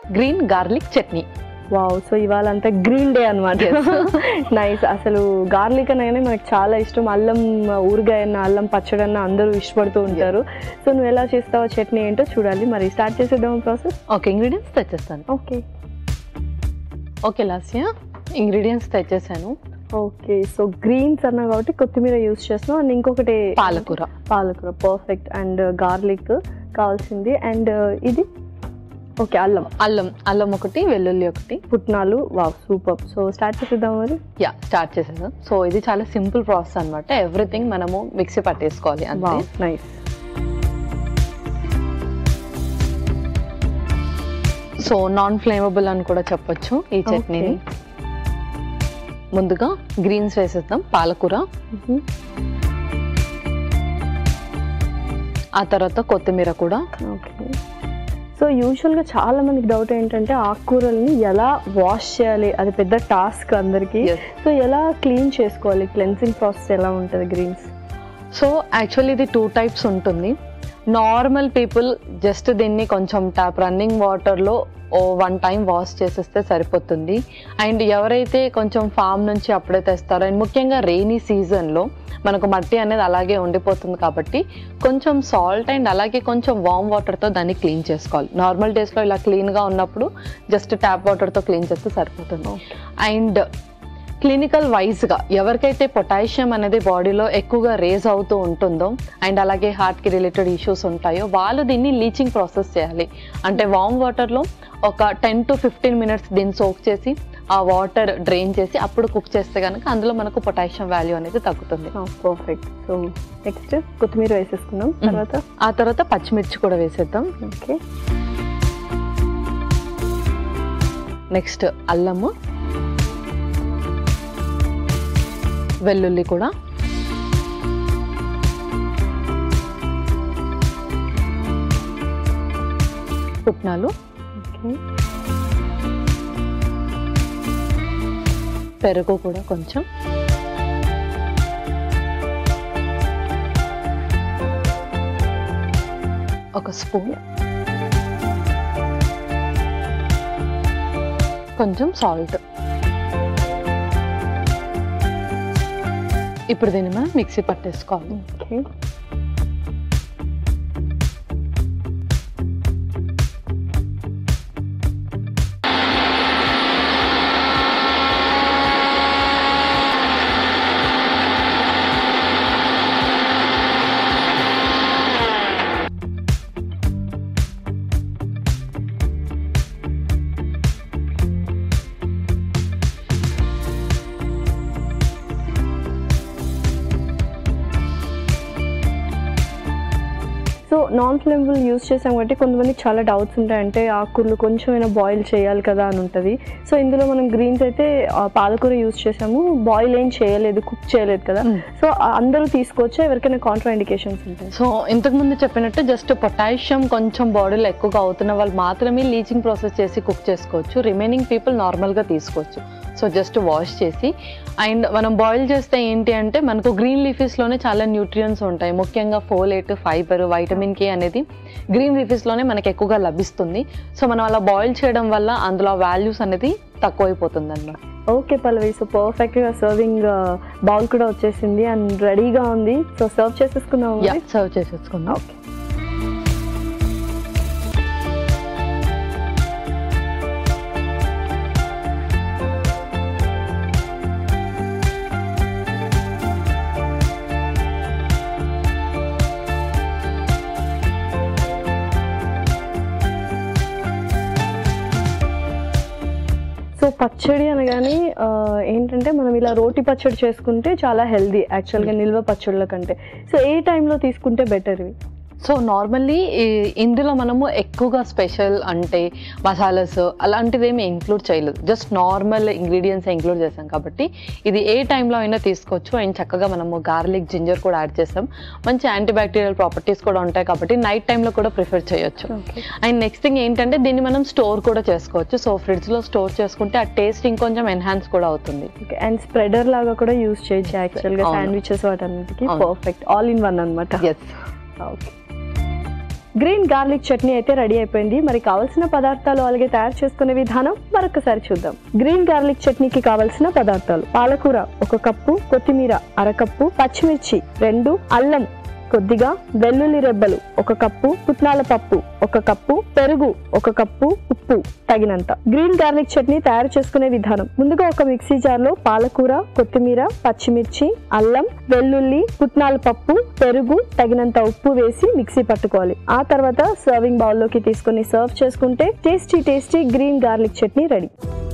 Green garlic chutney wow so ఇవాళ అంతా green day అనమాట నైస్ అసలు గార్లిక్ అనగానే మనకు చాలా ఇష్టం అల్లం ఊరగాయ అన్న అల్లం పచ్చడి అన్న అందరూ ఇష్టపడుతూ ఉంటారు సో నువ్వు ఎలా చేస్తావో చట్నీ ఏంటో చూడాలి మరి స్టార్ట్ చేసేద్దాం ప్రాసెస్ ఓకే ఇంగ్రీడియంట్స్ తెచ్చేస్తాను ఓకే ఓకే లాస్య ఇంగ్రీడియంట్స్ తెచ్చేసాను ఓకే సో గ్రీన్స్ అన్నా కాబట్టి కొత్తిమీర యూస్ చేస్తున్నాం అండ్ ఇంకొకటి పాలకూర పాలకూర పర్ఫెక్ట్ అండ్ గార్లిక్ కావాల్సింది అండ్ ఇది ఓకే అల్లం అల్లం అల్లం ఒకటి వెల్లుల్లి ఒకటి పుట్నాలు వావ్ సూపర్ సో స్టార్ట్ చేసేద్దాం మరి యా స్టార్ట్ చేసేద్దాం సో ఇది చాలా సింపుల్ ప్రాసెస్ అన్నమాట ఎవ్రీథింగ్ మనము మిక్సీ పట్టేసుకోవాలి అంతే wow nice so non flammable అని కూడా చెప్పొచ్చు ఈ చట్నీని ముందుగా గ్రీన్స్ వేసేద్దాం పాలకూర ఆ తర్వాత కొత్తిమీర కూడా ఓకే సో యూజువల్గా చాలా మందికి డౌట్ ఏంటంటే ఆకుకూరల్ని ఎలా వాష్ చేయాలి అది పెద్ద టాస్క్ అందరికీ Yes. సో ఎలా క్లీన్ చేసుకోవాలి క్లెన్సింగ్ ప్రాసెస్ ఎలా ఉంటుంది గ్రీన్స్ సో యాక్చువల్లీ ఇది టూ టైప్స్ ఉంటుంది నార్మల్ పీపుల్ జస్ట్ దీన్ని కొంచెం ట్యాప్ రన్నింగ్ వాటర్లో ఓ వన్ టైం వాష్ చేసేస్తే సరిపోతుంది అండ్ ఎవరైతే కొంచెం ఫామ్ నుంచి అప్పుడే తెస్తారో అండ్ ముఖ్యంగా రెయినీ సీజన్లో మనకు మట్టి అనేది అలాగే ఉండిపోతుంది కాబట్టి కొంచెం సాల్ట్ అండ్ అలాగే కొంచెం వామ్ వాటర్తో దాన్ని క్లీన్ చేసుకోవాలి నార్మల్ డేస్లో ఇలా క్లీన్గా ఉన్నప్పుడు జస్ట్ ట్యాప్ వాటర్తో క్లీన్ చేస్తే సరిపోతుంది అండ్ క్లినికల్ వైజ్గా ఎవరికైతే పొటాషియం అనేది బాడీలో ఎక్కువగా రేజ్ అవుతూ ఉంటుందో అండ్ అలాగే హార్ట్కి రిలేటెడ్ ఇష్యూస్ ఉంటాయో వాళ్ళు దీన్ని లీచింగ్ ప్రాసెస్ చేయాలి అంటే వామ్ వాటర్లో ఒక టెన్ టు ఫిఫ్టీన్ మినిట్స్ దీన్ని సోక్ చేసి ఆ వాటర్ డ్రైన్ చేసి అప్పుడు కుక్ చేస్తే కనుక అందులో మనకు పొటాషియం వాల్యూ అనేది తగ్గుతుంది పర్ఫెక్ట్ సో నెక్స్ట్ కొత్తిమీర వేసేసుకున్నాం తర్వాత ఆ తర్వాత పచ్చిమిర్చి కూడా వేసేద్దాం ఓకే నెక్స్ట్ అల్లము వెల్లుల్లి కూడా పుట్నాలు ఓకే పెరుగు కూడా కొంచెం ఒక స్పూన్ కొంచెం సాల్ట్ ఇప్పుడు దీన్ని మనం మిక్సీ పట్టేసుకోవాలి okay so non flammable use చేసాం కాబట్టి కొంతమందికి చాలా డౌట్స్ ఉంటాయి అంటే ఆకుకూరలు కొంచెమైనా బాయిల్ చేయాలి కదా అని ఉంటుంది సో ఇందులో మనం గ్రీన్స్ అయితే ఆ, పాలకూర యూస్ చేసాము బాయిల్ ఏం చేయలేదు కుక్ చేయలేదు కదా Mm. సో ఆ, అందరూ తీసుకోవచ్చు ఎవరికైనా కాంట్రా ఇండికేషన్స్ ఉంటాయి సో ఇంతకు ముందు చెప్పినట్టు జస్ట్ పొటాషియం కొంచెం బాడీలో ఎక్కువగా అవుతున్న వాళ్ళు మాత్రమే లీచింగ్ ప్రాసెస్ చేసి కుక్ చేసుకోవచ్చు రిమైనింగ్ పీపుల్ నార్మల్గా తీసుకోవచ్చు సో జస్ట్ వాష్ చేసి అండ్ మనం బాయిల్ చేస్తే ఏంటి అంటే మనకు గ్రీన్ లీఫీస్లోనే చాలా న్యూట్రియన్స్ ఉంటాయి ముఖ్యంగా ఫోలేట్ ఫైబర్ వైటమిన్ కే అనేది గ్రీన్ లీఫీస్లోనే మనకి ఎక్కువగా లభిస్తుంది సో మనం అలా బాయిల్ చేయడం వల్ల అందులో వాల్యూస్ అనేది తక్కువైపోతుంది అన్నమాట ఓకే పల్లవి సో పర్ఫెక్ట్గా సర్వింగ్ బౌల్ కూడా వచ్చేసింది అండ్ రెడీగా ఉంది సో సర్వ్ చేసేసుకుందాం యా సర్వ్ చేసేసుకుందాం ఓకే సో పచ్చడి అనగానే ఆ, ఏంటంటే మనం ఇలా రోటి పచ్చడి చేసుకుంటే చాలా హెల్దీ యాక్చువల్గా నిల్వ పచ్చళ్ళ కంటే సో ఏ టైంలో తీసుకుంటే బెటర్ ఇవి సో నార్మల్లీ ఇందులో మనము ఎక్కువగా స్పెషల్ అంటే మసాలాస్ అలాంటివి ఏమి ఇంక్లూడ్ చేయలేదు జస్ట్ నార్మల్ ఇంగ్రీడియంట్స్ ఇంక్లూడ్ చేసాం కాబట్టి ఇది ఏ టైంలో అయినా తీసుకోవచ్చు అండ్ చక్కగా మనము గార్లిక్ జింజర్ కూడా యాడ్ చేసాం మంచి యాంటీబ్యాక్టీరియల్ ప్రాపర్టీస్ కూడా ఉంటాయి కాబట్టి నైట్ టైంలో కూడా ప్రిఫర్ చేయొచ్చు ఓకే అండ్ నెక్స్ట్ థింగ్ ఏంటంటే దీన్ని మనం స్టోర్ కూడా చేసుకోవచ్చు సో ఫ్రిడ్జ్లో స్టోర్ చేసుకుంటే ఆ టేస్ట్ ఇంకొంచెం ఎన్హాన్స్ కూడా అవుతుంది ఓకే అండ్ స్ప్రెడర్ లాగా కూడా యూస్ చేయొచ్చు యాక్చువల్గా అవును. శాండ్విచెస్ వాటన్నిటికి అవును. పర్ఫెక్ట్ ఆల్ ఇన్ వన్ అనమాట yes okay green garlic chutney అయితే రెడీ అయిపోయింది మరి కావాల్సిన పదార్థాలు అలాగే తయారు చేసుకునే విధానం మరొకసారి చూద్దాం గ్రీన్ గార్లిక్ చట్నీకి కావాల్సిన పదార్థాలు పాలకూర ఒక కప్పు కొత్తిమీర అరకప్పు పచ్చిమిర్చి రెండు అల్లం కొద్దిగా వెల్లుల్లి రెబ్బలు ఒక కప్పు పుట్నాల పప్పు ఒక కప్పు పెరుగు ఒక కప్పు ఉప్పు తగినంత గ్రీన్ గార్లిక్ చట్నీ తయారు చేసుకునే విధానం ముందుగా ఒక మిక్సీ జార్ లో పాలకూర కొత్తిమీర పచ్చిమిర్చి అల్లం వెల్లుల్లి పుట్నాల పప్పు పెరుగు తగినంత ఉప్పు వేసి మిక్సీ పట్టుకోవాలి ఆ తర్వాత సర్వింగ్ బౌల్ లోకి తీసుకొని సర్వ్ చేసుకుంటే tasty tasty green garlic chutney ready